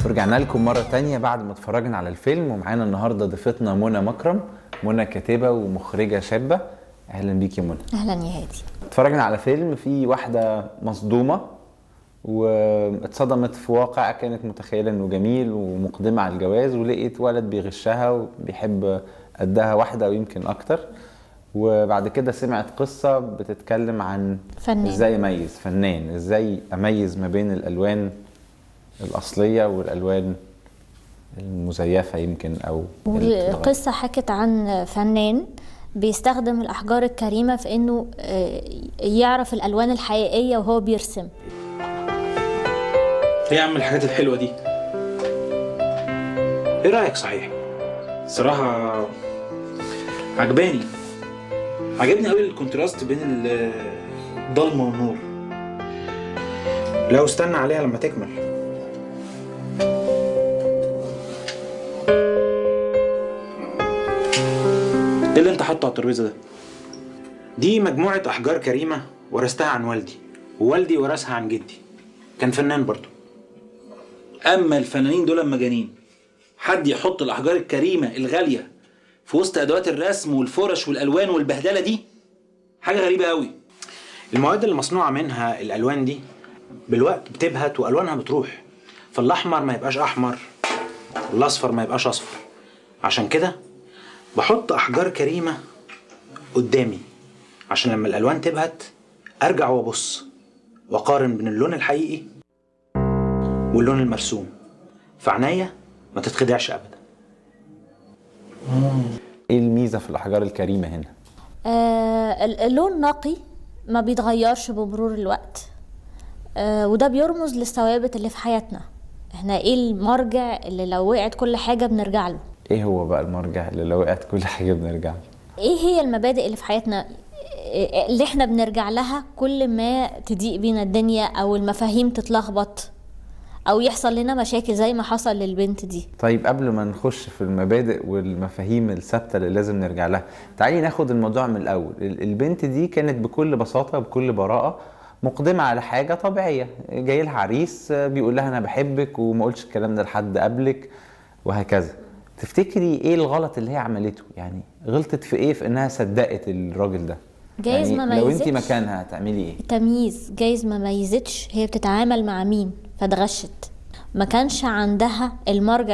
ورجعنا لكم مرة تانية بعد ما اتفرجنا على الفيلم ومعانا النهاردة ضيفتنا منى مكرم منى كاتبة ومخرجة شابة أهلا بيك يا منى اهلا يا هادي اتفرجنا على فيلم فيه واحدة مصدومة واتصدمت في واقع كانت متخيلة انه جميل ومقدمة على الجواز ولقيت ولد بيغشها وبيحب قدها واحدة ويمكن أكتر وبعد كده سمعت قصة بتتكلم عن فنان. ازاي اميز فنان ازاي اميز ما بين الالوان الاصلية والالوان المزيفة يمكن او اللي بتتغير. والقصة حكت عن فنان بيستخدم الأحجار الكريمة في إنه آه، يعرف الألوان الحقيقية وهو بيرسم ايه يا عم الحاجات الحلوه دي ايه رايك صحيح صراحه عجباني عجبني قوي الكونتراست بين ال- الضلمه والنور لو استنى عليها لما تكمل ايه اللي انت حاطه على الترابيزه ده دي مجموعه احجار كريمه ورثتها عن والدي ووالدي ورثها عن جدي كان فنان برضه اما الفنانين دول مجانين حد يحط الاحجار الكريمه الغاليه في وسط ادوات الرسم والفرش والالوان والبهدله دي حاجه غريبه قوي المواد اللي مصنوعه منها الالوان دي بالوقت بتبهت والوانها بتروح فالاحمر ما يبقاش احمر الاصفر ما يبقاش اصفر عشان كده بحط احجار كريمه قدامي عشان لما الالوان تبهت ارجع وابص واقارن بين اللون الحقيقي واللون المرسوم فعناية ما تتخدعش ابدا ايه الميزة في الاحجار الكريمة هنا آه، ال- اللون نقي ما بيتغيرش بمرور الوقت آه، وده بيرمز للثوابت اللي في حياتنا احنا ايه المرجع اللي لو وقعت كل حاجة بنرجع له ايه هو بقى المرجع اللي لو وقعت كل حاجة بنرجع له؟ ايه هي المبادئ اللي في حياتنا إيه اللي احنا بنرجع لها كل ما تضيق بينا الدنيا او المفاهيم تتلخبط او يحصل لنا مشاكل زي ما حصل للبنت دي طيب قبل ما نخش في المبادئ والمفاهيم الثابته اللي لازم نرجع لها تعالي ناخد الموضوع من الاول ال- البنت دي كانت بكل بساطه بكل براءه مقدمه على حاجه طبيعيه جاي لها عريس آه، بيقول لها انا بحبك وما قلتش الكلام ده لحد قبلك وهكذا تفتكري ايه الغلط اللي هي عملته يعني غلطت في ايه في انها صدقت الراجل ده جايز يعني ما لو انت ميزتش. مكانها هتعملي ايه تمييز جايز ما ميزتش هي بتتعامل مع مين فاتغشت ما كانش عندها المرجع